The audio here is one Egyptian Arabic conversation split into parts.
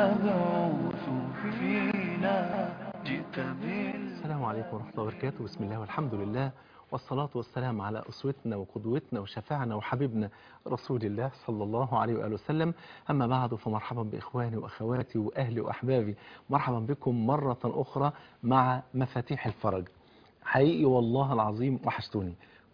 المبعوث فينا جئت بال السلام عليكم ورحمة الله وبركاته بسم الله والحمد لله والصلاة والسلام على أسوتنا وقدوتنا وشفاعنا وحبيبنا رسول الله صلى الله عليه وآله وسلم أما بعد فمرحبا بإخواني وأخواتي وأهلي وأحبابي مرحبا بكم مرة أخرى مع مفاتيح الفرج حقيقي والله العظيم وحشتوني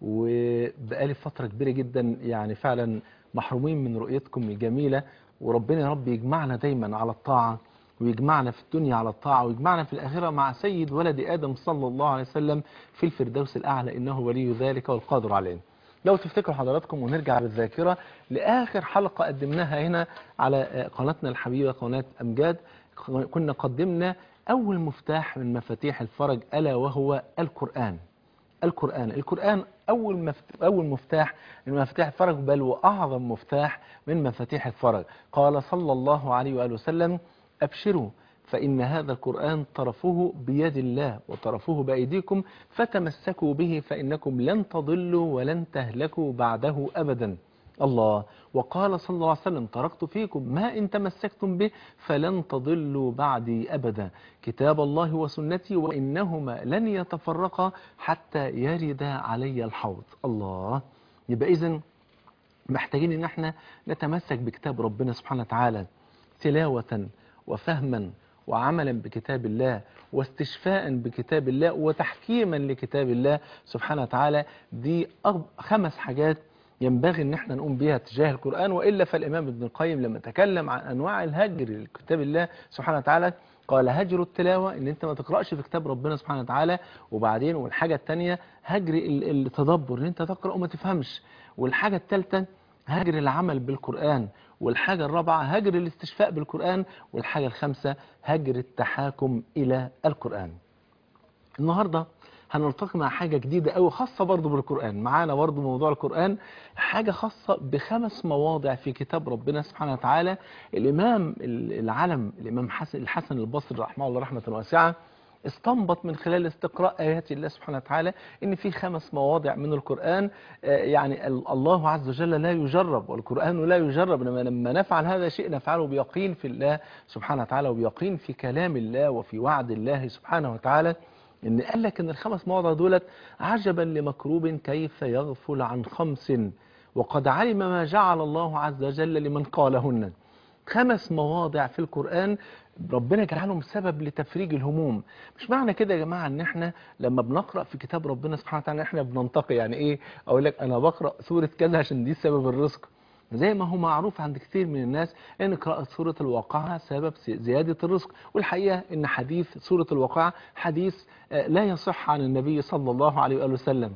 وبقالي فترة كبيرة جدا يعني فعلا محرومين من رؤيتكم الجميلة وربنا يا رب يجمعنا دايما على الطاعة ويجمعنا في الدنيا على الطاعة ويجمعنا في الآخرة مع سيد ولد آدم صلى الله عليه وسلم في الفردوس الأعلى إنه ولي ذلك والقادر عليه لو تفتكروا حضراتكم ونرجع بالذاكرة لآخر حلقة قدمناها هنا على قناتنا الحبيبة قناة أمجاد كنا قدمنا أول مفتاح من مفاتيح الفرج ألا وهو القرآن القرآن القرآن أول مفت... أول مفتاح من مفاتيح الفرج بل وأعظم مفتاح من مفاتيح الفرج قال صلى الله عليه وآله وسلم أبشروا فإن هذا القرآن طرفه بيد الله وطرفه بأيديكم فتمسكوا به فإنكم لن تضلوا ولن تهلكوا بعده أبدا الله وقال صلى الله عليه وسلم تركت فيكم ما إن تمسكتم به فلن تضلوا بعدي أبدا كتاب الله وسنتي وإنهما لن يتفرقا حتى يرد علي الحوض الله يبقى إذن محتاجين ان احنا نتمسك بكتاب ربنا سبحانه وتعالى تلاوة وفهما وعملا بكتاب الله واستشفاء بكتاب الله وتحكيما لكتاب الله سبحانه وتعالى دي خمس حاجات ينبغي ان احنا نقوم بها تجاه القرآن وإلا فالإمام ابن القيم لما تكلم عن أنواع الهجر لكتاب الله سبحانه وتعالى قال هجر التلاوة ان انت ما تقرأش في كتاب ربنا سبحانه وتعالى وبعدين والحاجة الثانية هجر التدبر ان انت تقرأ وما تفهمش والحاجة الثالثة هجر العمل بالقرآن والحاجة الرابعة هجر الاستشفاء بالقرآن والحاجة الخامسة هجر التحاكم إلى القرآن النهاردة هنلتقي مع حاجة جديدة أو خاصة برضو بالقرآن معانا برضو موضوع القرآن حاجة خاصة بخمس مواضع في كتاب ربنا سبحانه وتعالى الإمام العلم الإمام حسن الحسن البصري رحمه الله رحمة واسعة استنبط من خلال استقراء آيات الله سبحانه وتعالى ان في خمس مواضع من القرآن يعني الله عز وجل لا يجرب والقرآن لا يجرب لما نفعل هذا شيء نفعله بيقين في الله سبحانه وتعالى وبيقين في كلام الله وفي وعد الله سبحانه وتعالى ان قال لك ان الخمس مواضع دولت عجبا لمكروب كيف يغفل عن خمس وقد علم ما جعل الله عز وجل لمن قالهن خمس مواضع في القرآن ربنا جعلهم سبب لتفريج الهموم مش معنى كده يا جماعة ان احنا لما بنقرأ في كتاب ربنا سبحانه وتعالى احنا بننتقي يعني ايه اقول لك انا بقرأ سورة كذا عشان دي سبب الرزق زي ما هو معروف عند كثير من الناس ان قراءة سورة الواقعة سبب زيادة الرزق والحقيقة ان حديث سورة الواقعة حديث لا يصح عن النبي صلى الله عليه وآله وسلم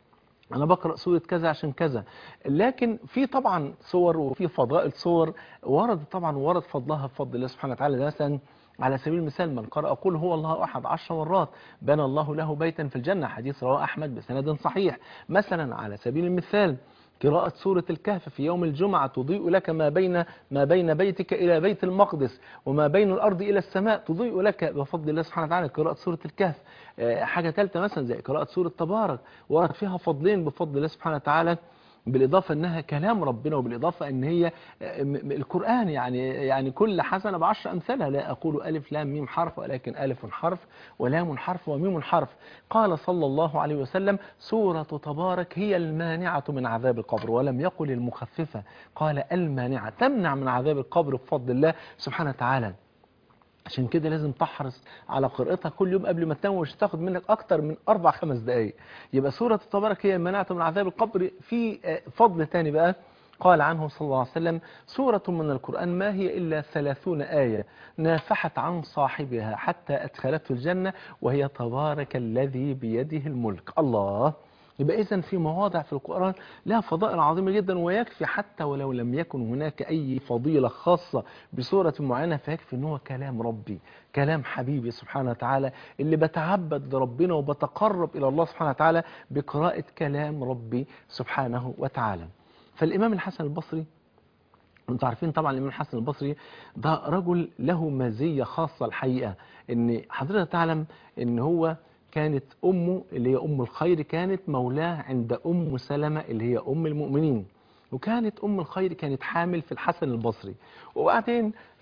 أنا بقرأ سورة كذا عشان كذا لكن في طبعا صور وفي فضائل صور ورد طبعا ورد فضلها بفضل الله سبحانه وتعالى مثلا على سبيل المثال من قرأ قل هو الله أحد عشر مرات بنى الله له بيتا في الجنة حديث رواه أحمد بسند صحيح مثلا على سبيل المثال قراءة سورة الكهف في يوم الجمعة تضيء لك ما بين ما بين بيتك إلى بيت المقدس وما بين الأرض إلى السماء تضيء لك بفضل الله سبحانه وتعالى قراءة سورة الكهف حاجة ثالثة مثلا زي قراءة سورة تبارك ورد فيها فضلين بفضل الله سبحانه وتعالى بالإضافة أنها كلام ربنا وبالإضافة أن هي القرآن يعني يعني كل حسنة بعشر أمثالها لا أقول ألف لام ميم حرف ولكن ألف حرف ولام حرف وميم حرف قال صلى الله عليه وسلم سورة تبارك هي المانعة من عذاب القبر ولم يقل المخففة قال المانعة تمنع من عذاب القبر بفضل الله سبحانه وتعالى عشان كده لازم تحرص على قراءتها كل يوم قبل ما تنام مش تاخد منك اكتر من اربع خمس دقايق يبقى سورة تبارك هي منعت من عذاب القبر في فضل تاني بقى قال عنه صلى الله عليه وسلم سورة من القرآن ما هي إلا ثلاثون آية نافحت عن صاحبها حتى أدخلته الجنة وهي تبارك الذي بيده الملك الله يبقى إذن في مواضع في القرآن لها فضائل عظيمة جدا ويكفي حتى ولو لم يكن هناك أي فضيلة خاصة بسورة معينة فيكفي أنه كلام ربي كلام حبيبي سبحانه وتعالى اللي بتعبد لربنا وبتقرب إلى الله سبحانه وتعالى بقراءة كلام ربي سبحانه وتعالى فالإمام الحسن البصري انتوا عارفين طبعا الإمام الحسن البصري ده رجل له مزية خاصة الحقيقة ان حضرتك تعلم ان هو كانت أمه اللي هي أم الخير كانت مولاه عند أم سلمة اللي هي أم المؤمنين وكانت أم الخير كانت حامل في الحسن البصري وبعدين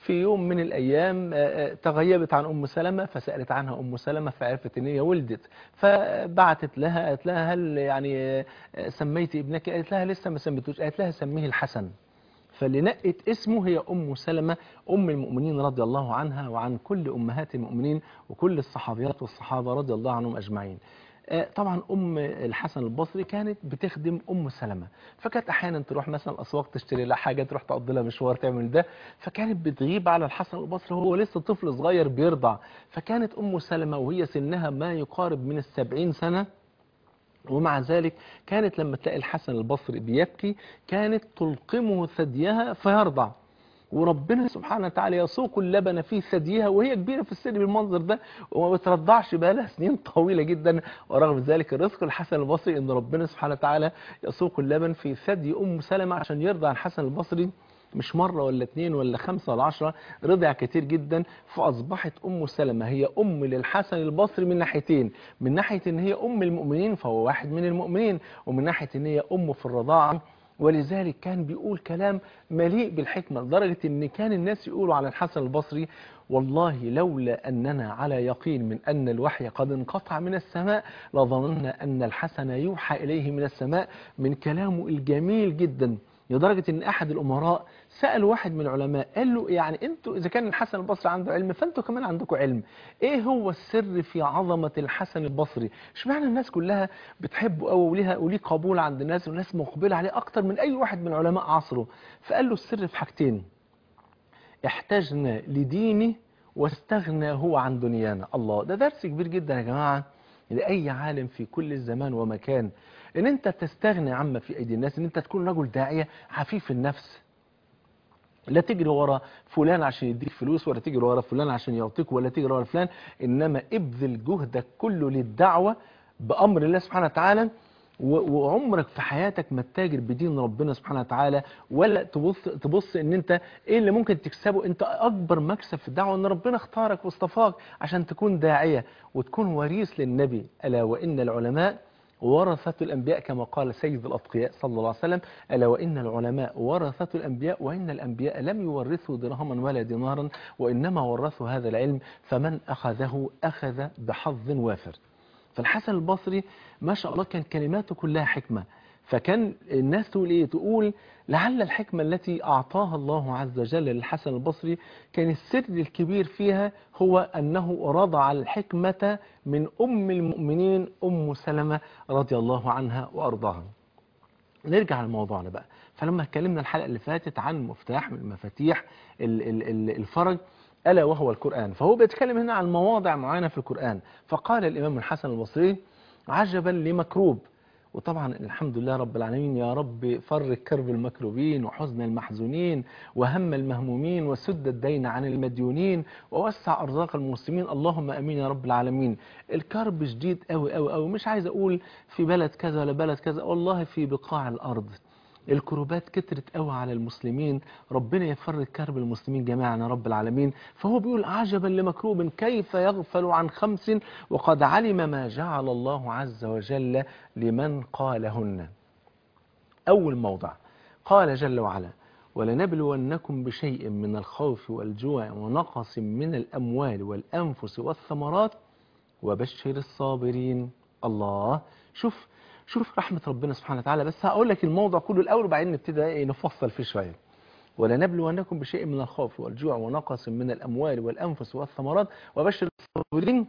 في يوم من الأيام آه، آه، تغيبت عن أم سلمة فسألت عنها أم سلمة فعرفت إن هي ولدت فبعتت لها قالت لها هل يعني آه، آه، سميتي ابنك قالت لها لسه ما سميتوش قالت لها سميه الحسن فاللي نقت اسمه هي أم سلمة أم المؤمنين رضي الله عنها وعن كل أمهات المؤمنين وكل الصحابيات والصحابة رضي الله عنهم أجمعين آه، طبعا أم الحسن البصري كانت بتخدم أم سلمة فكانت أحيانا تروح مثلا الأسواق تشتري لها حاجة تروح تقضي لها مشوار تعمل ده فكانت بتغيب على الحسن البصري وهو لسه طفل صغير بيرضع فكانت أم سلمة وهي سنها ما يقارب من السبعين سنة ومع ذلك كانت لما تلاقي الحسن البصري بيبكي كانت تلقمه ثديها فيرضع وربنا سبحانه وتعالى يسوق اللبن في ثديها وهي كبيرة في السن بالمنظر ده وما بترضعش بقالها سنين طويلة جدا ورغم ذلك الرزق الحسن البصري ان ربنا سبحانه وتعالى يسوق اللبن في ثدي ام سلمة عشان يرضع الحسن البصري مش مرة ولا اتنين ولا خمسة ولا عشرة رضع كتير جدا فأصبحت أم سلمة هي أم للحسن البصري من ناحيتين من ناحية إن هي أم المؤمنين فهو واحد من المؤمنين ومن ناحية إن هي أم في الرضاعة ولذلك كان بيقول كلام مليء بالحكمة لدرجة إن كان الناس يقولوا على الحسن البصري والله لولا أننا على يقين من أن الوحي قد انقطع من السماء لظننا أن الحسن يوحى إليه من السماء من كلامه الجميل جدا لدرجة ان احد الامراء سأل واحد من العلماء قال له يعني انتوا اذا كان الحسن البصري عنده علم فانتوا كمان عندكم علم ايه هو السر في عظمة الحسن البصري اشمعنى الناس كلها بتحبه قوي وليها وليه قبول عند الناس والناس مقبلة عليه اكتر من اي واحد من علماء عصره فقال له السر في حاجتين احتاجنا لدينه واستغنى هو عن دنيانا الله ده درس كبير جدا يا جماعة لأي عالم في كل الزمان ومكان ان انت تستغني عما في ايدي الناس ان انت تكون رجل داعية عفيف النفس لا تجري ورا فلان عشان يديك فلوس ولا تجري ورا فلان عشان يعطيك ولا تجري ورا فلان انما ابذل جهدك كله للدعوة بامر الله سبحانه وتعالى و- وعمرك في حياتك ما تتاجر بدين ربنا سبحانه وتعالى ولا تبص تبص ان انت ايه اللي ممكن تكسبه انت اكبر مكسب في الدعوه ان ربنا اختارك واصطفاك عشان تكون داعيه وتكون وريث للنبي الا وان العلماء ورثة الأنبياء كما قال سيد الأتقياء صلى الله عليه وسلم ألا وإن العلماء ورثة الأنبياء وإن الأنبياء لم يورثوا درهما ولا دينارا وإنما ورثوا هذا العلم فمن أخذه أخذ بحظ وافر فالحسن البصري ما شاء الله كان كلماته كلها حكمة فكان الناس تقول ايه تقول لعل الحكمة التي أعطاها الله عز وجل للحسن البصري كان السر الكبير فيها هو أنه رضع الحكمة من أم المؤمنين أم سلمة رضي الله عنها وأرضاها نرجع لموضوعنا بقى فلما اتكلمنا الحلقة اللي فاتت عن مفتاح من مفاتيح ال- ال- ال- الفرج ألا وهو القرآن فهو بيتكلم هنا عن مواضع معينة في القرآن فقال الإمام الحسن البصري عجبا لمكروب وطبعا الحمد لله رب العالمين يا رب فرج كرب المكروبين وحزن المحزونين وهم المهمومين وسد الدين عن المديونين ووسع أرزاق المسلمين اللهم أمين يا رب العالمين الكرب شديد قوي قوي قوي مش عايز أقول في بلد كذا ولا بلد كذا والله في بقاع الأرض الكروبات كترت قوي على المسلمين ربنا يفرج كرب المسلمين جميعا يا رب العالمين فهو بيقول عجبا لمكروب كيف يغفل عن خمس وقد علم ما جعل الله عز وجل لمن قالهن أول موضع قال جل وعلا ولنبلونكم بشيء من الخوف والجوع ونقص من الأموال والأنفس والثمرات وبشر الصابرين الله شوف شوف رحمة ربنا سبحانه وتعالى بس هقول لك الموضوع كله الأول وبعدين نبتدي إيه نفصل فيه شوية ولنبلونكم بشيء من الخوف والجوع ونقص من الأموال والأنفس والثمرات وبشر الصابرين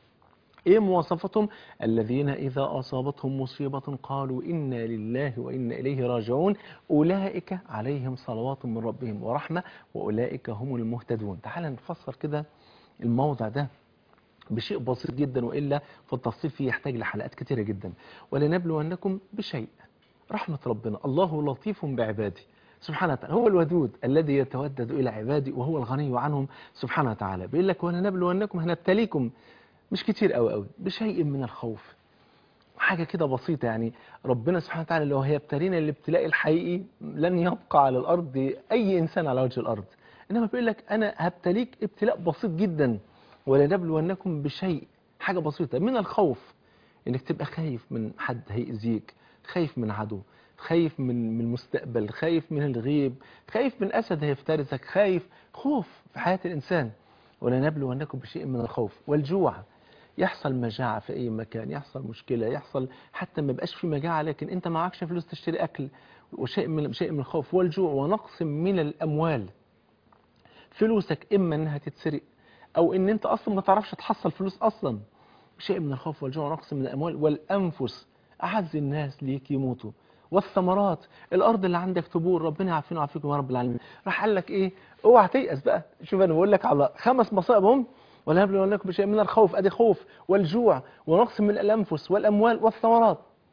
ايه مواصفتهم الذين اذا اصابتهم مصيبة قالوا انا لله وانا اليه راجعون اولئك عليهم صلوات من ربهم ورحمة واولئك هم المهتدون تعال نفسر كده الموضع ده بشيء بسيط جدا وإلا فالتفصيل فيه يحتاج لحلقات كتيرة جدا ولنبلونكم بشيء رحمة ربنا الله لطيف بعباده سبحانه وتعالى هو الودود الذي يتودد إلى عباده وهو الغني عنهم سبحانه وتعالى بيقول لك ولنبلونكم هنبتليكم مش كتير قوي قوي بشيء من الخوف حاجة كده بسيطة يعني ربنا سبحانه وتعالى لو هيبتلينا الابتلاء الحقيقي لن يبقى على الأرض أي إنسان على وجه الأرض إنما بيقول لك أنا هبتليك ابتلاء بسيط جدا ولنبلونكم بشيء حاجة بسيطة من الخوف انك تبقى خايف من حد هيأذيك خايف من عدو خايف من من المستقبل خايف من الغيب خايف من أسد هيفترسك خايف خوف في حياة الإنسان ولنبلونكم بشيء من الخوف والجوع يحصل مجاعة في أي مكان يحصل مشكلة يحصل حتى ما بقاش في مجاعة لكن أنت معكش فلوس تشتري أكل وشيء من شيء من الخوف والجوع ونقص من الأموال فلوسك إما أنها تتسرق أو أن أنت أصلا ما تعرفش تحصل فلوس أصلا شيء من الخوف والجوع ونقص من الأموال والأنفس أعز الناس ليك يموتوا والثمرات الأرض اللي عندك تبور ربنا يعافينا ويعافيكم يا رب العالمين راح قال لك إيه اوعى تيأس بقى شوف أنا بقول لك على خمس مصائب هم ولا يبلونكم بشيء من الخوف أدي خوف والجوع ونقص من الأنفس والأموال والثمرات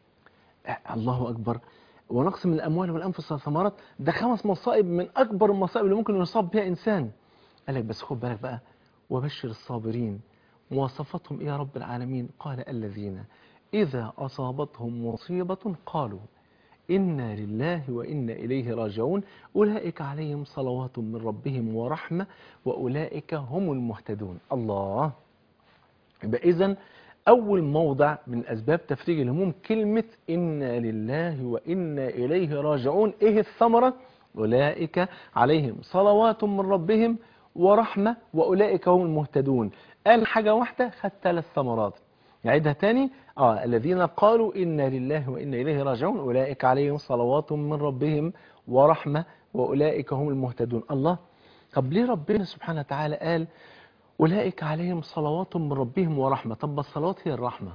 الله أكبر ونقص من الأموال والأنفس والثمرات ده خمس مصائب من أكبر المصائب اللي ممكن يصاب بها إنسان قال لك بس خد بالك بقى وبشر الصابرين مواصفتهم إيه يا رب العالمين قال الذين إذا أصابتهم مصيبة قالوا إنا لله وإنا إليه راجعون أولئك عليهم صلوات من ربهم ورحمة وأولئك هم المهتدون الله يبقى إذن أول موضع من أسباب تفريج الهموم كلمة إنا لله وإنا إليه راجعون إيه الثمرة أولئك عليهم صلوات من ربهم ورحمة وأولئك هم المهتدون قال حاجة واحدة خد ثلاث ثمرات نعيدها تاني آه الذين قالوا إنا لله وإنا إليه راجعون أولئك عليهم صلوات من ربهم ورحمة وأولئك هم المهتدون الله طب ليه ربنا سبحانه وتعالى قال أولئك عليهم صلوات من ربهم ورحمة طب الصلوات هي الرحمة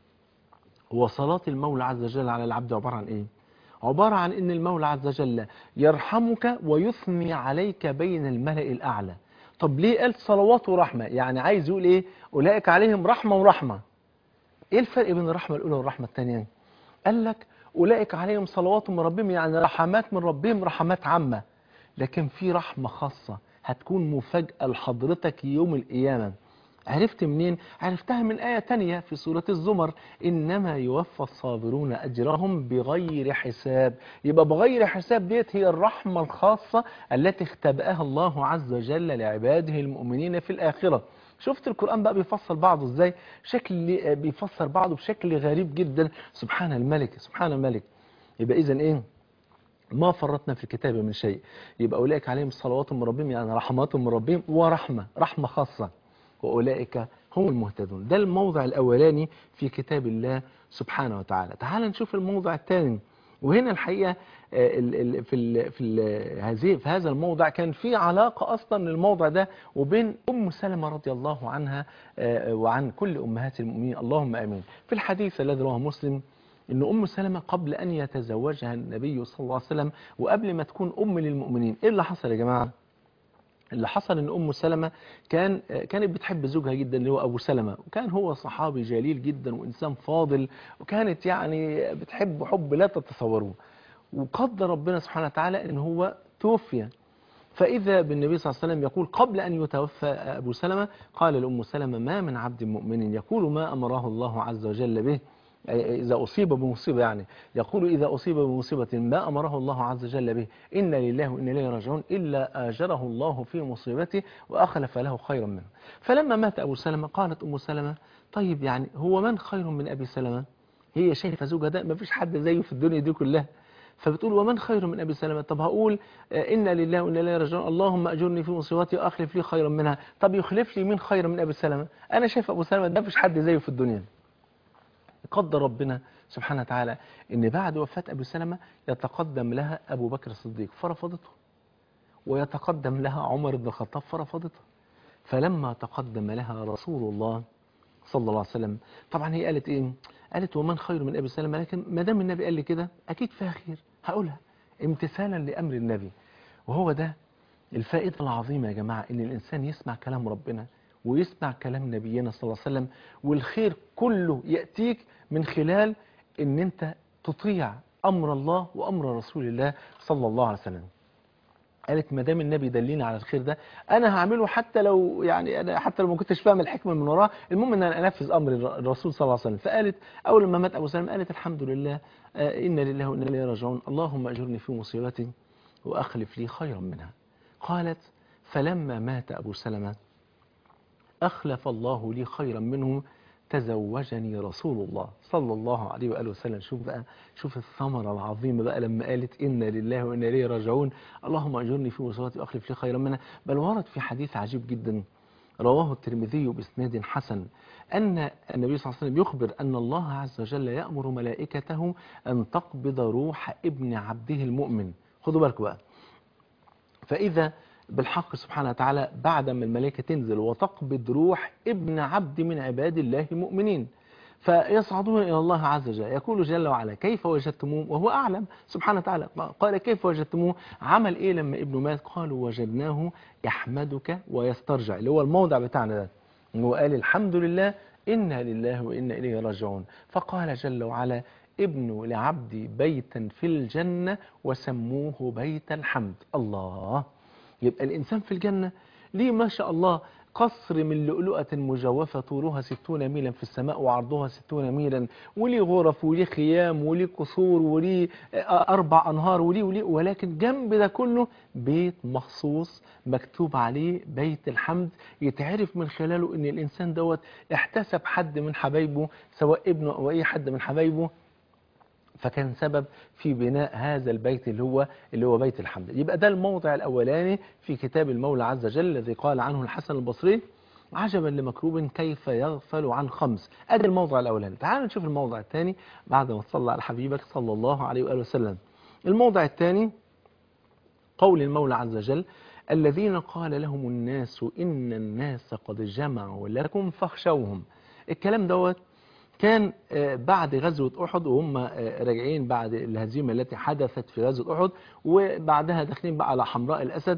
هو صلاة المولى عز وجل على العبد عبارة عن إيه عبارة عن أن المولى عز وجل يرحمك ويثني عليك بين الملأ الأعلى طب ليه قال صلوات ورحمة يعني عايز يقول إيه أولئك عليهم رحمة ورحمة إيه الفرق بين الرحمة الأولى والرحمة الثانية قال لك أولئك عليهم صلوات من ربهم يعني رحمات من ربهم رحمات عامة لكن في رحمة خاصة هتكون مفاجأة لحضرتك يوم القيامة عرفت منين؟ عرفتها من آية تانية في سورة الزمر إنما يوفى الصابرون أجرهم بغير حساب يبقى بغير حساب ديت هي الرحمة الخاصة التي اختبأها الله عز وجل لعباده المؤمنين في الآخرة شفت القرآن بقى بيفصل بعضه ازاي شكل بيفسر بعضه بشكل غريب جدا سبحان الملك سبحان الملك يبقى إذن إيه ما فرطنا في الكتاب من شيء يبقى أولئك عليهم صلوات من ربهم يعني رحمات من ربهم ورحمة رحمة خاصة وأولئك هم المهتدون ده الموضع الأولاني في كتاب الله سبحانه وتعالى تعال نشوف الموضع الثاني وهنا الحقيقة ال ال في ال في ال هذه في هذا الموضع كان في علاقة أصلا للموضع ده وبين أم سلمة رضي الله عنها وعن كل أمهات المؤمنين اللهم آمين في الحديث الذي رواه مسلم ان ام سلمة قبل ان يتزوجها النبي صلى الله عليه وسلم وقبل ما تكون ام للمؤمنين ايه اللي حصل يا جماعة اللي حصل ان ام سلمة كان كانت بتحب زوجها جدا اللي هو ابو سلمة وكان هو صحابي جليل جدا وانسان فاضل وكانت يعني بتحب حب لا تتصوروه وقدر ربنا سبحانه وتعالى ان هو توفي فإذا بالنبي صلى الله عليه وسلم يقول قبل أن يتوفى أبو سلمة قال لأم سلمة ما من عبد مؤمن يقول ما أمره الله عز وجل به إذا أصيب بمصيبة يعني يقول إذا أصيب بمصيبة ما أمره الله عز وجل به إن لله وإن إليه راجعون إلا آجره الله في مصيبته وأخلف له خيرا منه فلما مات أبو سلمة قالت أم سلمة طيب يعني هو من خير من أبي سلمة هي شايفة زوجها ده ما فيش حد زيه في الدنيا دي كلها فبتقول ومن خير من أبي سلمة طب هقول إن لله وإن إليه راجعون اللهم أجرني في مصيبتي وأخلف لي خيرا منها طب يخلف لي مين خير من أبي سلمة أنا شايف أبو سلمة ده مفيش حد زيه في الدنيا قدر ربنا سبحانه وتعالى ان بعد وفاة ابو سلمة يتقدم لها ابو بكر الصديق فرفضته ويتقدم لها عمر بن الخطاب فرفضته فلما تقدم لها رسول الله صلى الله عليه وسلم طبعا هي قالت ايه قالت ومن خير من ابي سلمة لكن ما دام النبي قال لي كده اكيد فيها خير هقولها امتثالا لامر النبي وهو ده الفائدة العظيمة يا جماعة ان الانسان يسمع كلام ربنا ويسمع كلام نبينا صلى الله عليه وسلم والخير كله يأتيك من خلال ان انت تطيع امر الله وامر رسول الله صلى الله عليه وسلم قالت ما دام النبي دلني على الخير ده انا هعمله حتى لو يعني انا حتى لو ما كنتش فاهم الحكمه من وراه المهم ان انا انفذ امر الرسول صلى الله عليه وسلم فقالت اول ما مات ابو سلمة قالت الحمد لله آه ان لله وانا اليه راجعون اللهم اجرني في مصيبتي واخلف لي خيرا منها قالت فلما مات ابو سلمة أخلف الله لي خيرا منه تزوجني رسول الله صلى الله عليه وآله وسلم شوف بقى شوف الثمرة العظيمة بقى لما قالت إنا لله وإنا إليه راجعون اللهم أجرني في مصيبتي وأخلف لي خيرا منها بل ورد في حديث عجيب جدا رواه الترمذي بإسناد حسن أن النبي صلى الله عليه وسلم يخبر أن الله عز وجل يأمر ملائكته أن تقبض روح ابن عبده المؤمن خدوا بالكم بقى فإذا بالحق سبحانه وتعالى بعد ما الملائكة تنزل وتقبض روح ابن عبد من عباد الله المؤمنين فيصعدون إلى الله عز وجل يقول جل وعلا كيف وجدتموه وهو أعلم سبحانه وتعالى قال كيف وجدتموه عمل إيه لما ابنه مات قالوا وجدناه يحمدك ويسترجع اللي هو الموضع بتاعنا ده هو قال الحمد لله إنا لله وإنا إليه راجعون فقال جل وعلا ابنوا لعبدي بيتا في الجنة وسموه بيت الحمد الله يبقى الإنسان في الجنة ليه ما شاء الله قصر من لؤلؤة مجوفة طولها ستون ميلا في السماء وعرضها ستون ميلا وليه غرف وليه خيام وليه قصور وليه أربع أنهار وليه وليه ولكن جنب ده كله بيت مخصوص مكتوب عليه بيت الحمد يتعرف من خلاله ان الإنسان دوت احتسب حد من حبايبه سواء ابنه أو أي حد من حبايبه فكان سبب في بناء هذا البيت اللي هو اللي هو بيت الحمد يبقى ده الموضع الأولاني في كتاب المولى عز وجل الذي قال عنه الحسن البصري عجبا لمكروب كيف يغفل عن خمس ادي الموضع الأولاني تعالوا نشوف الموضع الثاني بعد ما تصلى على حبيبك صلى الله عليه وآله وسلم الموضع الثاني قول المولى عز وجل الذين قال لهم الناس إن الناس قد جمعوا لكم فاخشوهم الكلام دوت كان بعد غزوة أحد وهم راجعين بعد الهزيمة التي حدثت في غزوة أحد وبعدها داخلين بقى على حمراء الأسد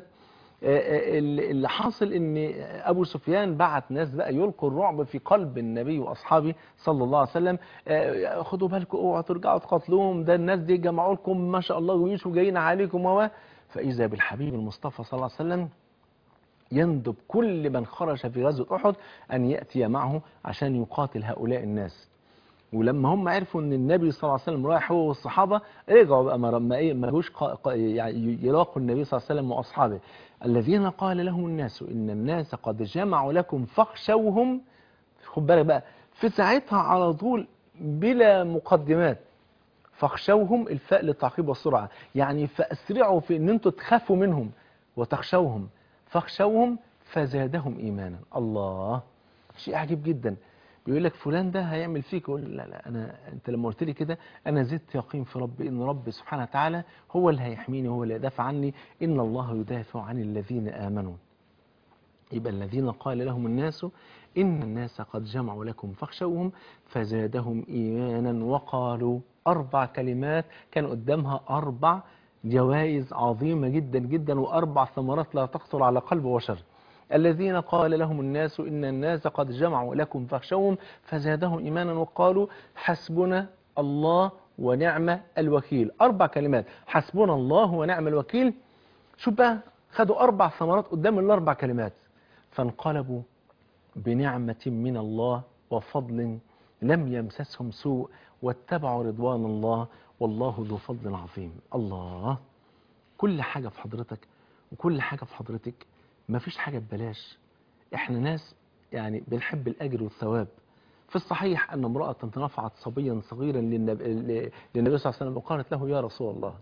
اللي حاصل ان ابو سفيان بعت ناس بقى يلقوا الرعب في قلب النبي واصحابه صلى الله عليه وسلم خدوا بالكم اوعوا ترجعوا تقاتلوهم ده الناس دي جمعوا لكم ما شاء الله جيوش وجايين عليكم و فاذا بالحبيب المصطفى صلى الله عليه وسلم يندب كل من خرج في غزوة أحد أن يأتي معه عشان يقاتل هؤلاء الناس ولما هم عرفوا ان النبي صلى الله عليه وسلم رايح هو والصحابه رجعوا بقى ما ايه ما جوش يعني يلاقوا النبي صلى الله عليه وسلم واصحابه الذين قال لهم الناس ان الناس قد جمعوا لكم فاخشوهم خد بالك بقى في ساعتها على طول بلا مقدمات فاخشوهم الفاء للتعقيب والسرعه يعني فاسرعوا في ان انتم تخافوا منهم وتخشوهم فاخشوهم فزادهم ايمانا الله شيء عجيب جدا بيقول لك فلان ده هيعمل فيك يقول لا لا انا انت لما قلت لي كده انا زدت يقين في ربي ان ربي سبحانه وتعالى هو اللي هيحميني هو اللي يدافع عني ان الله يدافع عن الذين امنوا يبقى الذين قال لهم الناس ان الناس قد جمعوا لكم فاخشوهم فزادهم ايمانا وقالوا اربع كلمات كان قدامها اربع جوائز عظيمه جدا جدا واربع ثمرات لا تخطر على قلب بشر الذين قال لهم الناس إن الناس قد جمعوا لكم فاخشوهم فزادهم إيمانا وقالوا حسبنا الله ونعم الوكيل أربع كلمات حسبنا الله ونعم الوكيل شوف بقى خدوا أربع ثمرات قدام الأربع كلمات فانقلبوا بنعمة من الله وفضل لم يمسسهم سوء واتبعوا رضوان الله والله ذو فضل عظيم الله كل حاجة في حضرتك وكل حاجة في حضرتك ما فيش حاجة ببلاش احنا ناس يعني بنحب الأجر والثواب في الصحيح أن امرأة رفعت صبيا صغيرا للنبي, للنبي صلى الله عليه وسلم وقالت له يا رسول الله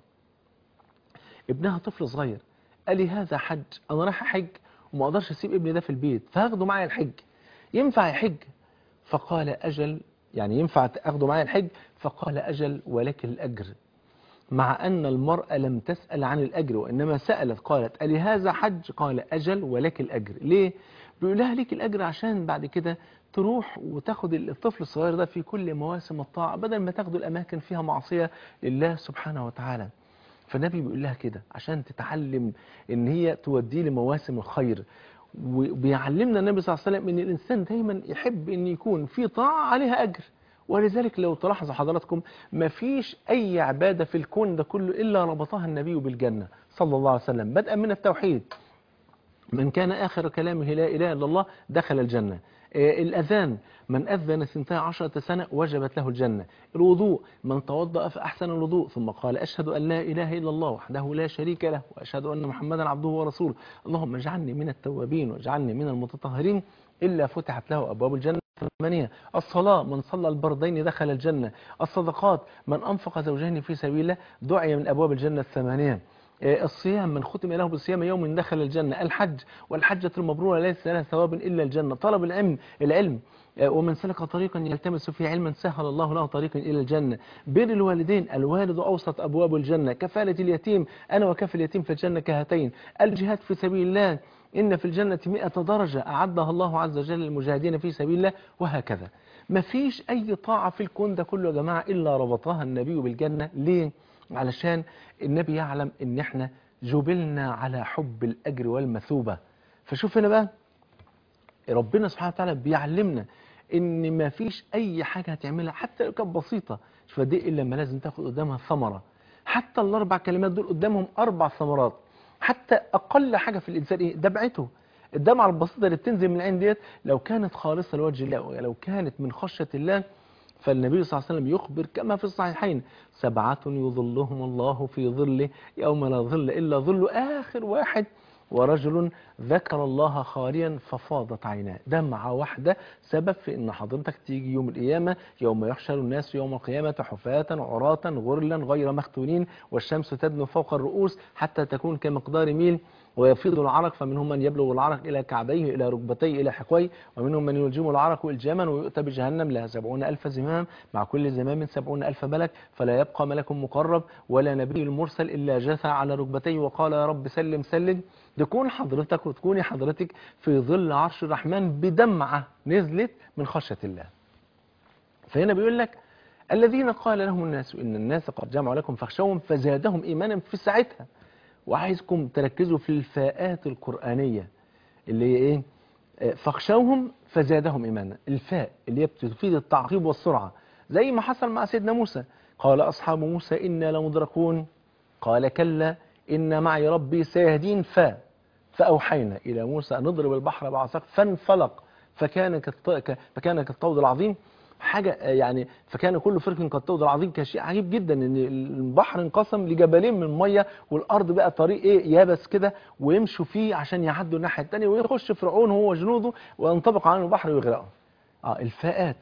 ابنها طفل صغير قال لي هذا حج أنا رايح أحج وما أقدرش أسيب ابني ده في البيت فهاخده معايا الحج ينفع يحج فقال أجل يعني ينفع أخده معايا الحج فقال أجل ولك الأجر مع أن المرأة لم تسأل عن الأجر وإنما سألت قالت ألي هذا حج قال أجل ولك الأجر ليه؟ بيقول لها ليك الأجر عشان بعد كده تروح وتاخد الطفل الصغير ده في كل مواسم الطاعة بدل ما تاخده الأماكن فيها معصية لله سبحانه وتعالى فالنبي بيقول لها كده عشان تتعلم ان هي توديه لمواسم الخير وبيعلمنا النبي صلى الله عليه وسلم ان الانسان دايما يحب ان يكون في طاعة عليها أجر ولذلك لو تلاحظ حضراتكم ما فيش أي عبادة في الكون ده كله إلا ربطها النبي بالجنة صلى الله عليه وسلم بدءا من التوحيد من كان آخر كلامه لا إله إلا الله دخل الجنة الأذان من أذن ثنتي عشرة سنة وجبت له الجنة الوضوء من توضأ فأحسن الوضوء ثم قال أشهد أن لا إله إلا الله وحده لا شريك له وأشهد أن محمدا عبده ورسوله اللهم اجعلني من التوابين واجعلني من المتطهرين إلا فتحت له أبواب الجنة ثمانية الصلاة من صلى البردين دخل الجنة الصدقات من أنفق زوجين في سبيل الله دعي من أبواب الجنة الثمانية آه، الصيام من ختم له بالصيام يوم دخل الجنة الحج والحجة المبرورة ليس لها ثواب إلا الجنة طلب العلم العلم آه، ومن سلك طريقا يلتمس فيه علما سهل الله له طريقا إلى الجنة بر الوالدين الوالد أوسط أبواب الجنة كفالة اليتيم أنا وكف اليتيم في الجنة كهاتين الجهاد في سبيل الله إن في الجنة مئة درجة أعدها الله عز وجل للمجاهدين في سبيل الله وهكذا مفيش أي طاعة في الكون ده كله يا جماعة إلا ربطها النبي بالجنة ليه؟ علشان النبي يعلم إن إحنا جبلنا على حب الأجر والمثوبة فشوف هنا بقى ربنا سبحانه وتعالى بيعلمنا ان ما فيش اي حاجة هتعملها حتى لو كانت بسيطة مش فدي الا لما لازم تاخد قدامها ثمرة حتى الاربع كلمات دول قدامهم اربع ثمرات حتى اقل حاجة في الانسان ايه دمعته الدمعة البسيطة اللي بتنزل من العين ديت لو كانت خالصة لوجه الله ولو كانت من خشية الله فالنبي صلى الله عليه وسلم يخبر كما في الصحيحين سبعة يظلهم الله في ظله يوم لا ظل إلا ظل آخر واحد ورجل ذكر الله خاليا ففاضت عيناه دمعة واحدة سبب في ان حضرتك تيجي يوم القيامة يوم يحشر الناس يوم القيامة حفاة عراة غرلا غير مختونين والشمس تدنو فوق الرؤوس حتى تكون كمقدار ميل ويفيض العرق فمنهم من يبلغ العرق إلى كعبيه إلى ركبتيه إلى حقويه ومنهم من يلجم العرق إلجاما ويؤتى بجهنم لها سبعون ألف زمام مع كل زمام سبعون ألف ملك فلا يبقى ملك مقرب ولا نبي المرسل إلا جثى على ركبتيه وقال يا رب سلم سلم تكون حضرتك وتكوني حضرتك في ظل عرش الرحمن بدمعة نزلت من خشية الله فهنا بيقول لك الذين قال لهم الناس إن الناس قد جمعوا لكم فاخشوهم فزادهم إيمانا في ساعتها وعايزكم تركزوا في الفاءات القرآنية اللي هي إيه آه، فاخشوهم فزادهم إيمانا الفاء اللي هي بتفيد التعقيب والسرعة زي ما حصل مع سيدنا موسى قال أصحاب موسى إنا لمدركون قال كلا إن معي ربي سيهدين فا فأوحينا إلى موسى أن نضرب البحر بعصاك فانفلق فكان كالط... ك- فكان كالطود العظيم حاجة آه، يعني فكان كل فرق كالطود العظيم كان شيء عجيب جدا ان البحر انقسم لجبلين من ميه والارض بقى طريق ايه يابس كده ويمشوا فيه عشان يعدوا الناحيه الثانيه ويخش فرعون هو وجنوده وينطبق على البحر ويغرقوا اه الفاءات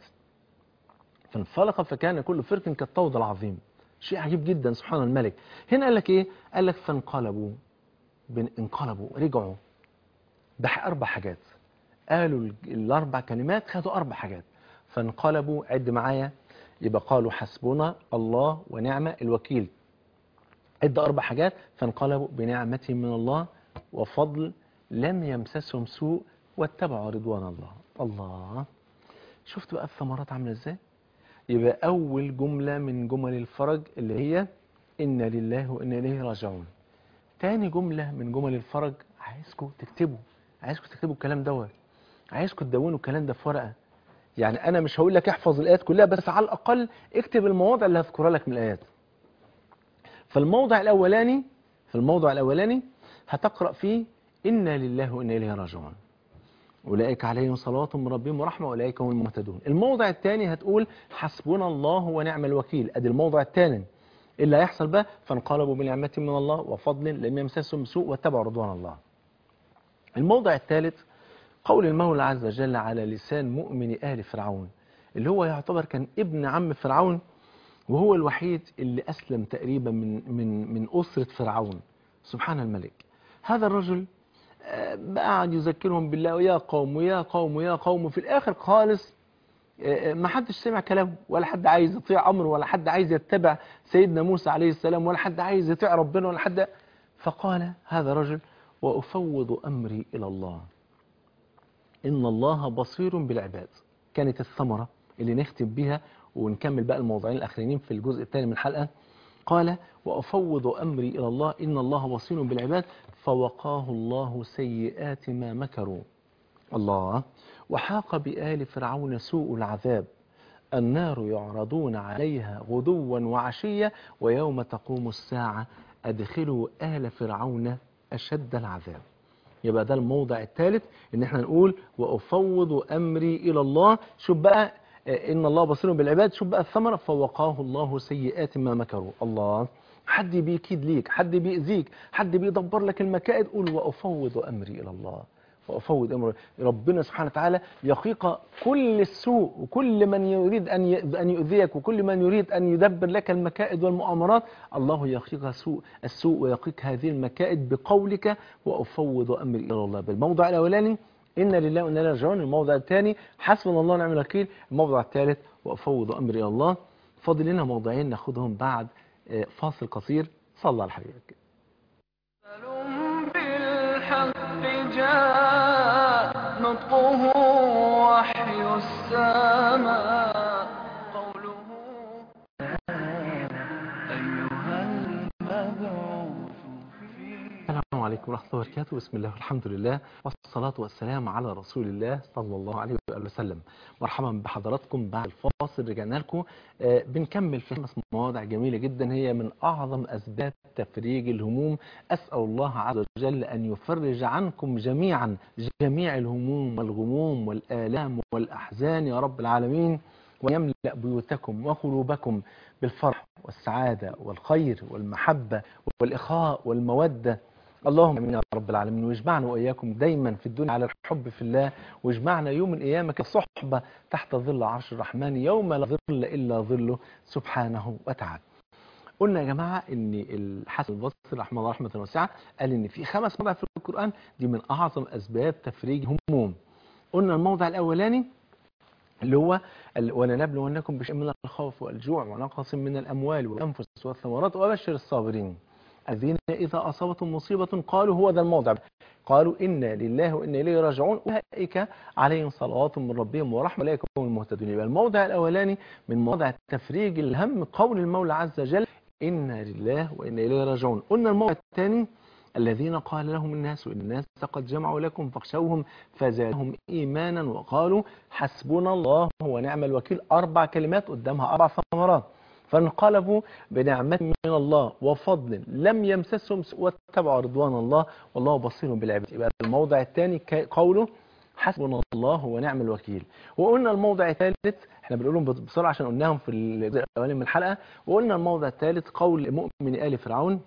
فانفلق فكان كل فرق كالطود العظيم شيء عجيب جدا سبحان الملك هنا قال لك ايه قال لك فانقلبوا بن- انقلبوا رجعوا بح اربع حاجات قالوا ال- الاربع كلمات خدوا اربع حاجات فانقلبوا عد معايا يبقى قالوا حسبنا الله ونعم الوكيل عد اربع حاجات فانقلبوا بنعمه من الله وفضل لم يمسسهم سوء واتبعوا رضوان الله الله شفت بقى الثمرات عامله ازاي يبقى أول جملة من جمل الفرج اللي هي إنا لله وإنا إليه راجعون تاني جملة من جمل الفرج عايزكم تكتبوا عايزكم تكتبوا الكلام دوت عايزكم تدونوا الكلام ده في ورقة يعني أنا مش هقول لك احفظ الآيات كلها بس على الأقل اكتب المواضع اللي هذكرها لك من الآيات فالموضع الأولاني في الموضع الأولاني هتقرأ فيه إنا لله وإنا إليه راجعون أولئك عليهم صلوات من ربهم ورحمة أولئك هم المهتدون الموضع الثاني هتقول حسبنا الله ونعم الوكيل أدي الموضع الثاني اللي هيحصل بقى فانقلبوا بنعمة من الله وفضل لم يمسسهم سوء واتبعوا رضوان الله الموضع الثالث قول المولى عز وجل على لسان مؤمن آل فرعون اللي هو يعتبر كان ابن عم فرعون وهو الوحيد اللي أسلم تقريبا من من من أسرة فرعون سبحان الملك هذا الرجل آه، قعد يذكرهم بالله ويا قوم ويا قوم ويا قوم وفي الآخر خالص آه، ما حدش سمع كلامه ولا حد عايز يطيع أمره ولا حد عايز يتبع سيدنا موسى عليه السلام ولا حد عايز يطيع ربنا ولا حد فقال هذا رجل وأفوض أمري إلى الله إن الله بصير بالعباد كانت الثمرة اللي نختم بها ونكمل بقى الموضوعين الأخرين في الجزء الثاني من الحلقة قال وأفوض أمري إلى الله إن الله بصير بالعباد فوقاه الله سيئات ما مكروا الله وحاق بآل فرعون سوء العذاب النار يعرضون عليها غدوا وعشية ويوم تقوم الساعة أدخلوا آل فرعون أشد العذاب يبقى ده الموضع الثالث ان احنا نقول وافوض امري الى الله شوف بقى آه، ان الله بصير بالعباد شوف بقى الثمره فوقاه الله سيئات ما مكروا الله حد بيكيد ليك حد بيأذيك حد بيدبر لك المكائد قول وافوض امري الى الله وأفوض أمر ربنا سبحانه وتعالى يقيك كل السوء وكل من يريد أن ي- أن يؤذيك وكل من يريد أن يدبر لك المكائد والمؤامرات الله يقيك سوء السوء ويقيك هذه المكائد بقولك وأفوض أمري إلى الله بالموضع الأولاني إن لله وإنا إليه راجعون الموضع الثاني حسبنا الله ونعم الوكيل الموضع الثالث وأفوض أمري إلى الله فاضل لنا موضعين ناخدهم بعد آه، فاصل قصير صلى على حبيبك بالحق جاء نطقه وحي السماء قوله أيها المبعوث فينا السلام عليكم ورحمة الله وبركاته بسم الله والحمد لله والصلاة والسلام على رسول الله صلى الله عليه وآله وسلم مرحبا بحضراتكم بعد الفاصل رجعنا لكم آه، بنكمل في خمس مواضع جميلة جدا هي من أعظم أسباب تفريج الهموم أسأل الله عز وجل أن يفرج عنكم جميعا جميع الهموم والغموم والآلام والأحزان يا رب العالمين ويملأ بيوتكم وقلوبكم بالفرح والسعادة والخير والمحبة والإخاء والمودة اللهم امين يا رب العالمين ويجمعنا واياكم دايما في الدنيا على الحب في الله ويجمعنا يوم القيامه كصحبه تحت ظل عرش الرحمن يوم لا ظل الا ظله سبحانه وتعالى. قلنا يا جماعه ان الحسن البصري رحمه الله رحمه واسعه قال ان في خمس مواضع في القران دي من اعظم اسباب تفريج هموم. قلنا الموضع الاولاني اللي هو ال- ولنبلونكم بشيء من الخوف والجوع ونقص من الاموال والانفس والثمرات وبشر الصابرين. الذين إذا أصابتهم مصيبة قالوا هو ذا الموضع قالوا إنا لله وإنا إليه راجعون أولئك عليهم صلوات من ربهم ورحمة أولئك هم المهتدون يبقى الموضع الأولاني من مواضع تفريج الهم قول المولى عز وجل إنا لله وإنا إليه راجعون قلنا الموضع الثاني الذين قال لهم الناس إن الناس قد جمعوا لكم فاخشوهم فزادهم إيمانا وقالوا حسبنا الله ونعم الوكيل أربع كلمات قدامها أربع ثمرات فانقلبوا بنعمة من الله وفضل لم يمسسهم سوء واتبعوا رضوان الله والله بصير بالعباد يبقى الموضع الثاني ك- قوله حسبنا الله ونعم الوكيل وقلنا الموضع الثالث احنا بنقولهم بسرعه عشان قلناهم في الجزء الاولاني من الحلقه وقلنا الموضع الثالث قول مؤمن ال فرعون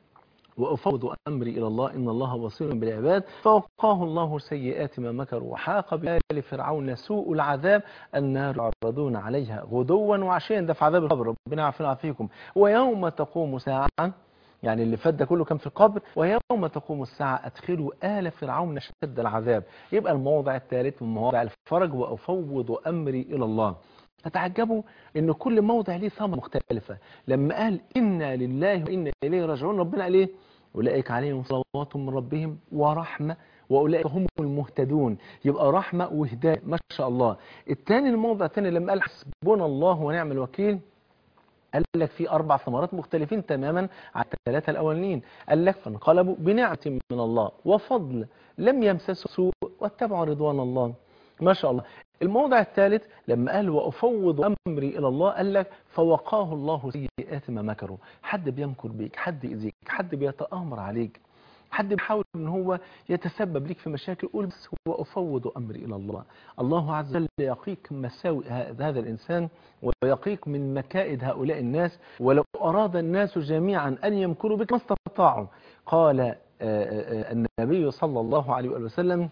وأفوض أمري إلى الله إن الله بصير بالعباد فوقاه الله سيئات ما مكروا وحاق بآل فرعون سوء العذاب النار يعرضون عليها غدوا وعشيا ده في عذاب القبر ربنا يعافينا ويعافيكم ويوم تقوم ساعة يعني اللي فات ده كله كان في القبر ويوم تقوم الساعة أدخلوا آل فرعون شد العذاب يبقى الموضع الثالث من مواضع الفرج وأفوض أمري إلى الله فتعجبوا ان كل موضع ليه ثمرة مختلفة لما قال إنا لله وإنا إليه راجعون ربنا قال إيه أولئك عليهم صلوات من ربهم ورحمة وأولئك هم المهتدون يبقى رحمة وهداية ما شاء الله الثاني الموضع الثاني لما قال حسبنا الله ونعم الوكيل قال لك في أربع ثمرات مختلفين تماما عن الثلاثة الأولين قال لك فانقلبوا بنعمة من الله وفضل لم يمسسوا سوء واتبعوا رضوان الله ما شاء الله الموضع الثالث لما قال وأفوض أمري إلى الله قال لك فوقاه الله سيئات ما مكروا حد بيمكر بيك حد يأذيك حد بيتآمر عليك حد بيحاول ان هو يتسبب لك في مشاكل قول بس هو افوض امري الى الله الله عز وجل يقيك مساوئ هذا الانسان ويقيك من مكائد هؤلاء الناس ولو اراد الناس جميعا ان يمكروا بك ما استطاعوا قال آه، آه، آه، النبي صلى الله عليه وآله وسلم